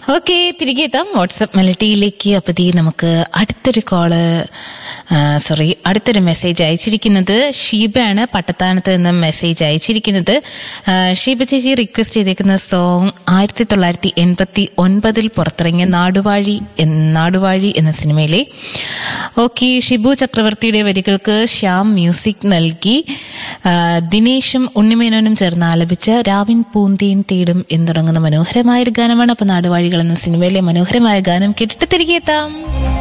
okay തിരികെ എത്താം WhatsApp മെലഡിയിലേക്ക് അപ്പോൾ ദേ നമുക്ക് അടുത്തൊരു കോള് സോറി അടുത്തൊരു മെസ്സേജ് അയച്ചിരിക്കുന്നത് ഷീബയാണ് പട്ടത്താനത്ത് നിന്ന് മെസ്സേജ് അയച്ചിരിക്കുന്നത് ആ, ഷീബ ചേച്ചി റിക്വസ്റ്റ് ചെയ്തേക്കുന്ന സോങ് ആയിരത്തി തൊള്ളായിരത്തി എൺപത്തി ഒൻപതിൽ പുറത്തിറങ്ങിയ നാടുവാഴി എന്ന- നാടുവാഴി എന്ന സിനിമയിലെ ഓക്കെ ഷിബു ചക്രവർത്തിയുടെ വരികൾക്ക് ശ്യാം മ്യൂസിക് നൽകി ആ, ദിനേശും ഉണ്ണിമേനോനും ചേർന്ന് ആലപിച്ച രാവിൻ പൂന്തേൻ തേടും എന്ന് തുടങ്ങുന്ന മനോഹരമായ ഒരു ഗാനമാണ് അപ്പൊ നാടുവാഴികൾ എന്ന സിനിമയിലെ മനോഹരമായ ഗാനം കേട്ടിട്ട് തിരികെ എത്താം